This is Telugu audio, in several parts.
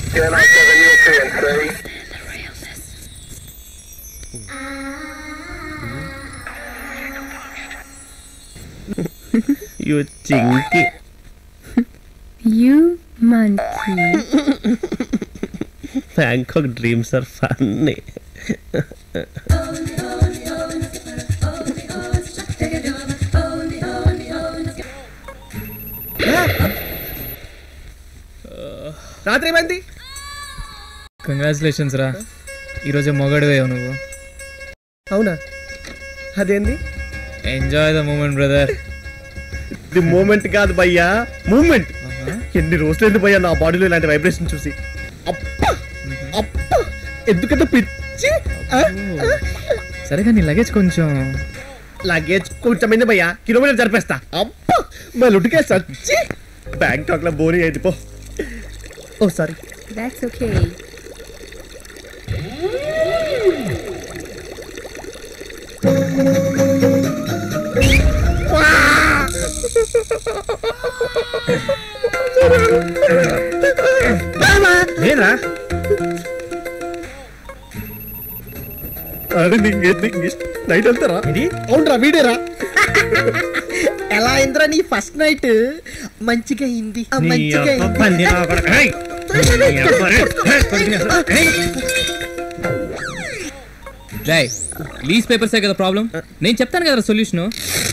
Can I seven you can say? You చింకి You monkey. Bangkok dreams are funny రాత్రి ఏమైంది కంగ్రాచులేషన్స్ రా ఈరోజు మొగడివేవు నువ్వు అవునా అదేంది ఎంజాయ్ ద మూమెంట్ బ్రదర్ ఇది మూమెంట్ కాదు భయ్యా మూమెంట్ ఎన్ని రోజులైంది భయ్యా నా బాడీలో ఇలాంటి వైబ్రేషన్ చూసి అప్పా అప్పా ఎందుకంటే పిచ్చి సరే కానీ లగేజ్ కొంచెం లగేజ్ కొంచెమైంది భయ్యా కిలోమీటర్ జరిపేస్తా అప్పా మా లుటికే సచ్చి బ్యాంకాక్ లో బోరింగ్ అయింది పో ఓ సారీ That's okay. నేనా అరే నైట్ వెళ్తారా ఇది అవునరా వీడేరా ఎలా అయిందిరా నీ ఫస్ట్ నైట్ మంచిగా అయింది ఆ, మంచిగా అయింది జై లీజ్ పేపర్సే కదా ప్రాబ్లం నేను చెప్తాను కదా సొల్యూషన్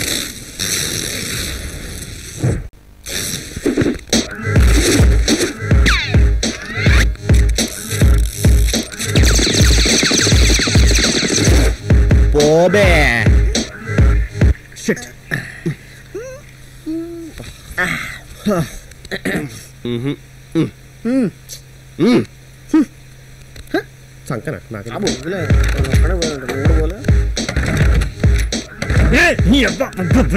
పోబే షిట్ సంకన నాకు నీ అబ్బా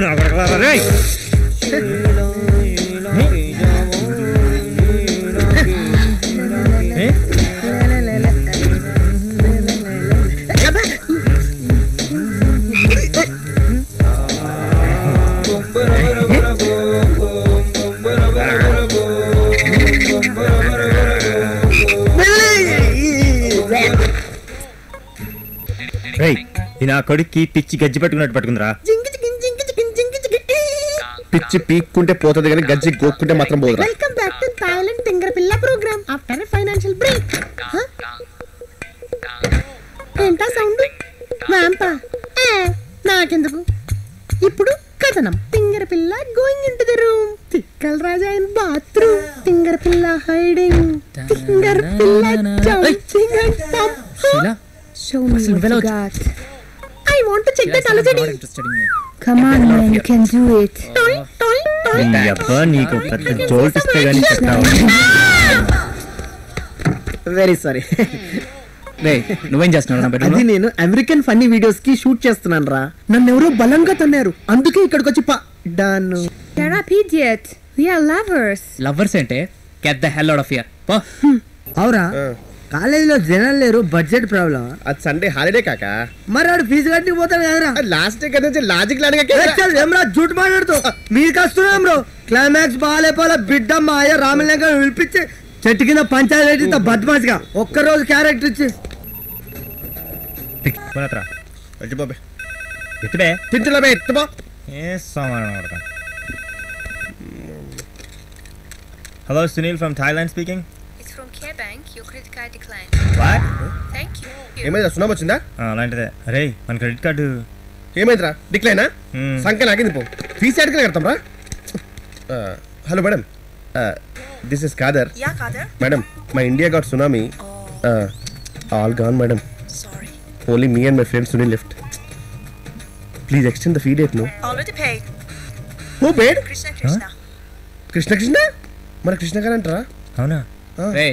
ఈ నా కొడుక్కి పిచ్చి గజ్జి పట్టుకున్నట్టు పట్టుకుందిరా పిచ్చి పీక్కుంటే పోతుంది కానీ గజ్జి గోక్కుంటే మాత్రం పోదురా వెల్కమ్ బ్యాక్ టు థాయిలాండ్ తింగర పిల్ల ప్రోగ్రామ్ ఆఫ్టర్ ఫైనాన్షియల్ బ్రేక్ ఏంటా సౌండ్ వ్యాంపా నాకెందుకు ఇప్పుడు కథనం తింగర పిల్ల going in to the room తిక్కల రాజా ఇన్ బాత్రూమ్ తింగర పిల్ల హైడింగ్ తింగర పిల్ల jumping and pump Show me what you got. I want to check that అలజడి Come on, man, you can do it. టాయ్ టాయ్ టాయ్ నీ అబ్బా నీకు పెద్ద జోల్ట్ ఇస్తే గానీ చెప్తావు వెరీ సారీ రే నువ్వేం చేస్తున్నావు నా అది బెడ్రూమ్ నేను అమెరికన్ ఫన్నీ వీడియోస్ కి షూట్ చేస్తున్నాను రా నన్ను ఎవరో బలంగా తన్నారు అందుకే ఇక్కడికి వచ్చి పడ్డాను Shut up, idiot. We are lovers. Lovers అంటే get the hell out of here పో అవురా కాలేజీలో జనాలు లేరు బడ్జెట్ ప్రాబ్లం అది సండే హాలిడే కాక మరి వాడు ఫీజు కట్టి పోతాడు కదరా లాస్ట్ డే కదా లాజిక్ లాగా ఏ చల్, ఏమ్రా జూట్ మాట్లాడుతూ మీకు వస్తున్నాం బ్రో క్లైమాక్స్ బాగాలేపోలే బిడ్డ మా అయ్య రామలింగ పిలిపించి చెట్టు కింద పంచాయతీ బద్మాస్గా ఒక్కరోజు క్యారెక్టర్ ఇచ్చి బాబే ఎత్తుడే తింటులే ఎత్తుబో ఏ సామాన్ hello Sunil from Thailand speaking It's from Care Bank. Your credit card declined. What Thank you. ఏమైందా సునాం వచ్చిందా అలాంటిదే అరే మన క్రెడిట్ కార్డు ఏమైందిరా డిక్లైనా సంఖ్య నాకింది పో ఫీజు అడిగిన కడతాం రా hello madam this is Kader Yeah, Kader. Madam my India got tsunami all gone madam Sorry. Only me and my friend Sunil left please extend the fee date no Already paid. Who paid Krishna Krishna. Krishna Krishna మన కృష్ణ గారు అంటారా అవునా రే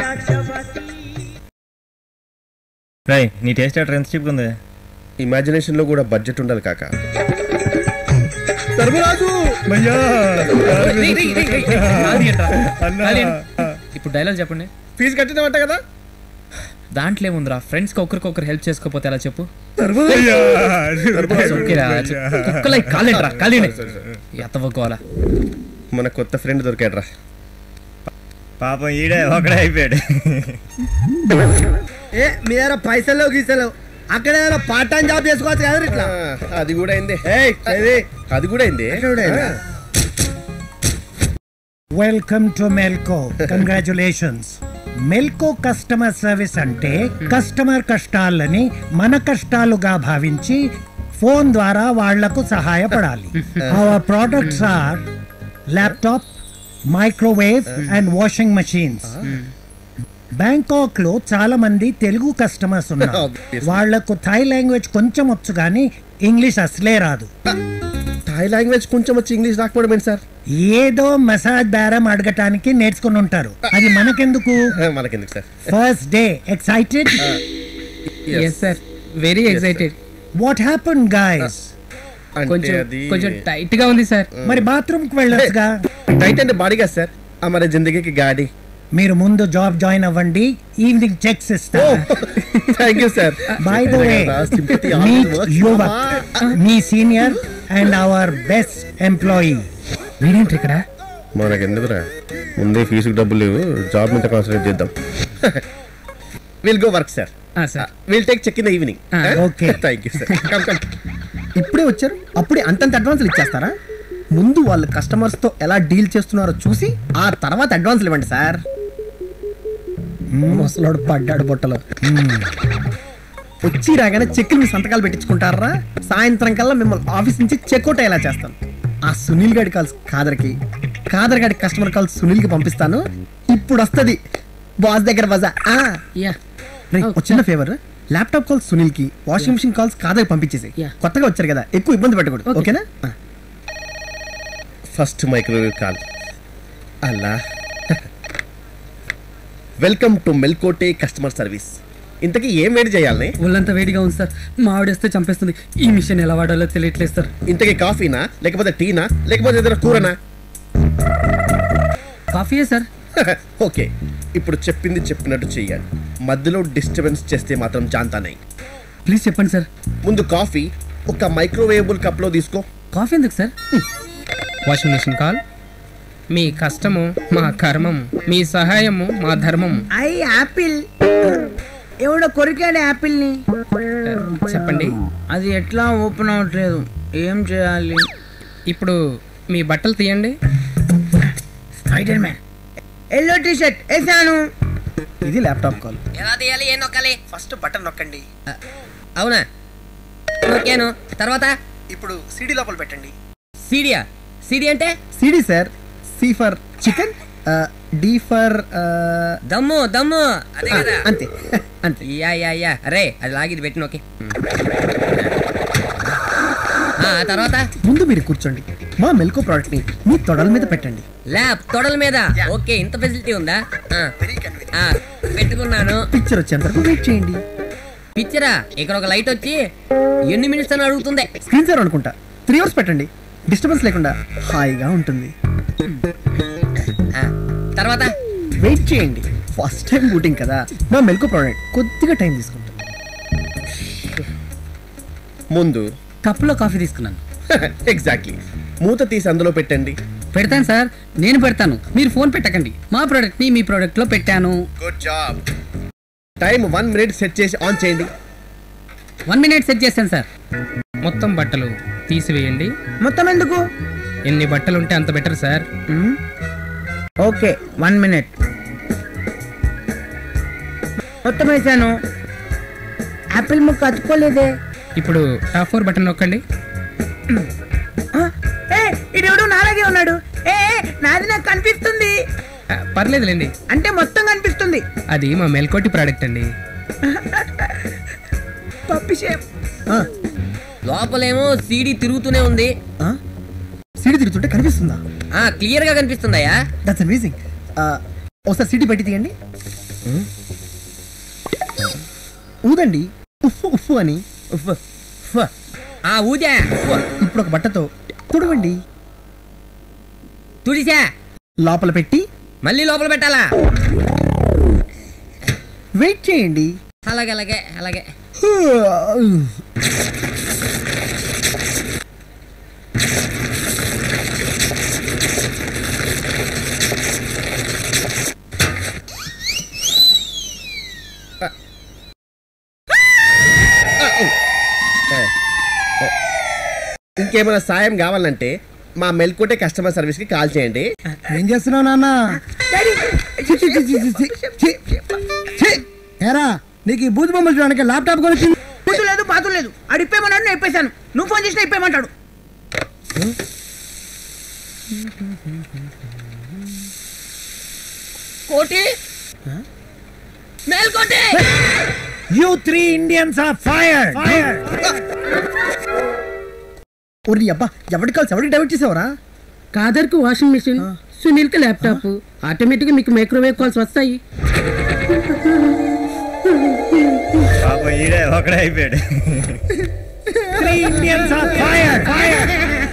రై నీ టేస్ట్ ఎట్లా ఎంత చీప్గా ఉంది ఇమాజినేషన్ లో కూడా బడ్జెట్ ఉండాలి కాక ధర్మరాజు భయ్యా రేయ్, రేయ్, రేయ్, రేయ్, నాది ఏంట్రా? నాది ఏంటి? ఇప్పుడు డైలాగ్ చెప్పండి ఫీజు కట్టినవంట కదా దాంట్లో ఏముందిరా ఫ్రెండ్స్ కి ఒకరికొకరు హెల్ప్ చేసుకోపోతే ఎలా చెప్పు భయ్యా. ఓకేరా కుక్కలై కాలేంట్రా కాలేండి ఎత్తవకోవాలా మన కొత్త ఫ్రెండ్ దొరికాడ్రా పాపం ఈడే ఒకడే అయిపోయాడు ఏ మీ దగ్గర పైసలు గీసలు అక్కడ ఏదైనా పార్ట్ టైం జాబ్ చేసుకోవచ్చు కదా ఇట్లా ఆ, అది కూడా అయింది ఏయ్, ఏది? అది కూడా అయింది కూడా అయిందా? Welcome to Melko congratulations Melko customer service అంటే కస్టమర్ కష్టాలని మన కష్టాలుగా భావించి ఫోన్ ద్వారా వాళ్లకు సహాయపడాలి our products are laptop microwave and washing machines Bangkok లో చాలా మంది తెలుగు కస్టమర్స్ ఉన్నారు Obviously. వాళ్లకు థాయ్ లాంగ్వేజ్ కొంచెం వచ్చు కానీ ఇంగ్లీష్ అసలే రాదు థాయ్ లాంగ్వేజ్ కొంచెం వచ్చి ఇంగ్లీష్ రాకపోవడం ఏంటి సార్ ఏదో మసాజ్ బేరం అడగటానికి నేర్చుకుని ఉంటారు అది మనకెందుకు మనకెందుకు sir first day excited yes sir very excited what happen guys అంటే కొంచెం అది కొంచెం టైట్ గా ఉంది సార్ మరి బాత్రూమ్ కి వెళ్ళొచ్చుగా టైట్ అంటే బాడీ కదా సార్ మన జిందగీకి గాడి మీరు ముందు జాబ్ జాయిన్ అవ్వండి ఈవినింగ్ చెక్స్ ఇస్తా thank you sir by the way meet యువక్ మీ senior and our best employee వీడేంటి ఇక్కడ మనకెందుకురా ముందే ఫీజుకి డబ్బులు లేవు జాబ్ మీద కాన్సన్ట్రేట్ చేద్దాం విల్ గో వర్క్ సార్ ఆ, sir will take check in the evening Okay. Thank you sir come come ఇప్పుడే వచ్చారు అప్పుడే అంతంత అడ్వాన్సులు ఇచ్చేస్తారా ముందు వాళ్ళు కస్టమర్స్ తో ఎలా డీల్ చేస్తున్నారో చూసి ఆ తర్వాత అడ్వాన్సులు ఇవ్వండి సార్ ముసలోడు పడ్డాడు బుట్టలో వచ్చి రాగానే చెక్కులు మీ సంతకాలు పెట్టించుకుంటారా సాయంత్రం కల్లా మిమ్మల్ని ఆఫీస్ నుంచి చెక్అవుట్ అయ్యేలా చేస్తాను ఆ సునీల్ గారి కాల్స్ కాదర్కి కాదర్ గారి కస్టమర్ కాల్స్ సునీల్కి పంపిస్తాను ఇప్పుడు వస్తుంది బాస్ దగ్గర బజా ఆ. యా రే, ఒక చిన్న ఫేవర్ ల్యాప్టాప్ కాల్స్ సునీల్ కి వాషింగ్ మిషన్ కాల్స్ కాదకి పంపించేసి Yeah. కొత్తగా వచ్చారు కదా ఎక్కువ ఇబ్బంది పెట్టకూడదు Okay. ఓకేనా ఆ. ఫస్ట్ మైక్రోవేవ్ కాల్ అలా welcome to Melkote customer service ఇంతకీ ఏం వేడి చేయాలని ఒళ్ళంతా వేడిగా ఉంది సార్ మావిడేస్తే చంపేస్తుంది ఈ మిషన్ ఎలా వాడాలో తెలియట్లేదు సార్ ఇంతకీ కాఫీనా లేకపోతే టీనా లేకపోతే ఏదైనా కూరనా కాఫీయే సార్ ఓకే ఇప్పుడు చెప్పింది చెప్పినట్టు చెయ్యాలి మధ్యలో డిస్టర్బెన్స్ చేస్తే మాత్రం జాంతానై ప్లీజ్ చెప్పండి సార్ ముందు కాఫీ ఒక మైక్రోవేవబుల్ కప్లో తీసుకో కాఫీ ఎందుకు సార్ వాషింగ్ మెషిన్ కాల్ మీ కష్టము మా కర్మము మీ సహాయము మా ధర్మము ఐ యాపిల్ ఎవడో కొరికాడు యాపిల్ ని చెప్పండి అది ఎట్లా ఓపెన్ అవ్వట్లేదు ఏం చేయాలి ఇప్పుడు మీ బట్టలు తీయండి spider man yellow T shirt వేసాను ఇది ల్యాప్టాప్ కాల్ ఎలా తీయాలి ఏం నొక్కాలి ఫస్ట్ బటన్ నొక్కండి అవునా నొక్కాను తర్వాత ఇప్పుడు సిడి లోపల పెట్టండి సీడియా సీడి అంటే CD sir C for chicken D for దమ్ము దమ్ము అదే కదా అంతే అంతే యా యా యా అరే అది లాగి ఇది పెట్టి నొక్కి ఆ ఆ తర్వాత ముందు మీరు కూర్చోండి మా మెల్కో ప్రోడక్ట్ ని మీ తొడల మీద పెట్టండి ల్యాబ్ తొడల మీద ఓకే ఇంత ఫెసిలిటీ ఉందా ఆ, ఆ, పెట్టుకున్నాను పిక్చర్ వచ్చేంత వరకు వెయిట్ చేయండి పిచ్చరా ఇక్కడ ఒక లైట్ వచ్చి ఎన్ని మినిట్స్ అని అడుగుతుంది స్క్రీన్ సేర్ అనుకుంటా త్రీ అవర్స్ పెట్టండి డిస్టర్బెన్స్ లేకుండా హాయిగా ఉంటుంది ఆ, తర్వాత వెయిట్ చేయండి ఫస్ట్ టైం బూటింగ్ కదా మా మెల్కో ప్రోడక్ట్ కొద్దిగా టైం తీసుకుంటుంది ముందు కప్పులో కాఫీ తీసుకున్నాను ఎగ్జాక్ట్లీ మూత తీసి అందులో పెట్టండి పెడతాను సార్ నేను పెడతాను మీరు ఫోన్ పెట్టకండి మా ప్రోడక్ట్ ని మీ ప్రోడక్ట్ లో పెట్టాను good job time one minute set చేసి ఆన్ చేయండి వన్ మినిట్ సెట్ చేశాను సార్ మొత్తం బట్టలు తీసివేయండి మొత్తం ఎందుకు ఎన్ని బట్టలు ఉంటే అంత better sir okay one minute మొత్తం వేసాను యాపిల్ ముక్క అతుక్కోలేదే ఇప్పుడు టాప్ ఫోర్ బటన్ నొక్కండి ఏ ఇడెవడు నాలాగే ఉన్నాడు ఏ ఏ, నాది నాకు కనిపిస్తుంది ఆ, పర్లేదులేండి అంటే మొత్తం కనిపిస్తుంది అది మా మెల్కోటి ప్రోడక్ట్ అండి పప్పి షేప్ లోపలేమో సీడీ తిరుగుతూనే ఉంది సిడి తిరుగుతుంటే కనిపిస్తుందా ఆ క్లియర్ గా కనిపిస్తుందయ్యా దట్స్ అమేజింగ్ ఒకసారి సిడి పెట్టి తీయండి ఊదండి ఉఫ్ ఉఫ్ అని ఉఫ్ ఉఫ్. ఆ ఊదా ఇప్పుడు ఒక బట్టతో తుడవండి తుడిసా లోపల పెట్టి మళ్ళీ లోపల పెట్టాలా వెయిట్ చేయండి అలాగే అలాగే అలాగే ఇంకేమైనా సాయం కావాలంటే మా మెల్కోటే కస్టమర్ సర్వీస్ కి కాల్ చేయండి ఏం చేస్తున్నావు నాన్న చి, చి, చి, చి, చి, చి, చి, చి. ఏరా నీకు ఈ బూజు బొమ్మలు చూడడానికి ల్యాప్టాప్ కొనిచ్చింది కూతురు లేదు పాతులు లేదు ఆడు ఇప్పేమన్నాడు నేను ఇప్పేశాను నువ్వు ఫోన్ చేసినా ఇప్పేమంటాడు కోటి Melkote you three Indians are fire ఒరి అబ్బా ఎవరి కాల్స్ ఎవరికి డైవర్ట్ చేసావరా కాదర్కు వాషింగ్ మిషన్ సునీల్కి ల్యాప్టాప్ ఆటోమేటిక్గా మీకు మైక్రోవేవ్ కాల్స్ వస్తాయి పాపం ఈడే ఒకడే అయిపోయాడు three Indians are fire fire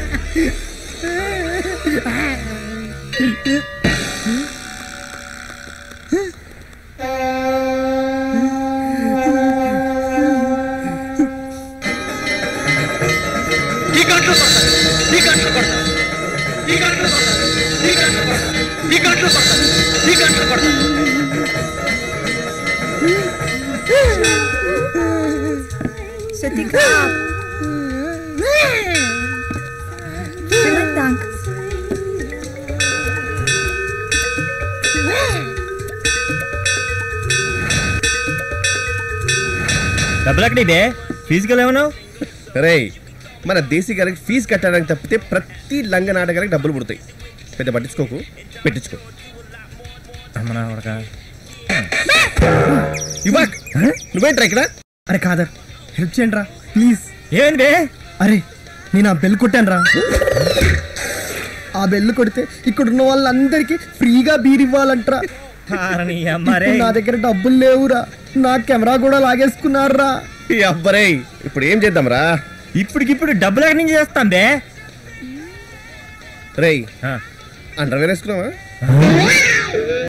Sutika. Vielen Dank. డబ్బులు ఎక్కడ ఇదే ఫిజికల్ ఏమన్నావు రేయ్ మన దేశీ గారికి ఫీజు కట్టడానికి తప్పితే ప్రతి లంగ నాటకానికి డబ్బులు పుడతాయి పెద్ద పట్టించుకోకు పెట్టించుకో అమ్మనా ఉడక ఇవాక్ నువ్వేంట్రా ఇక్కడ అరే కాదర్ హెల్ప్ చేయండి రా ప్లీజ్ ఏంది బే అరే నేను ఆ బెల్ కొట్టాను రా ఆ బెల్ కొడితే ఇక్కడ ఉన్న వాళ్ళందరికీ ఫ్రీగా బీర్ ఇవ్వాలంటరా హారని అమ్మారే ఇప్పుడు నా దగ్గర డబ్బులు లేవురా నా కెమెరా కూడా లాగేసుకున్నారా ఈ అబ్బరే ఇప్పుడు ఏం చేద్దాంరా ఇప్పటికిప్పుడు డబ్బులు ఎక్కడి నుంచి చేస్తాం బే రేయ్ ఆ. అండర్వేర్ వేసుకున్నావా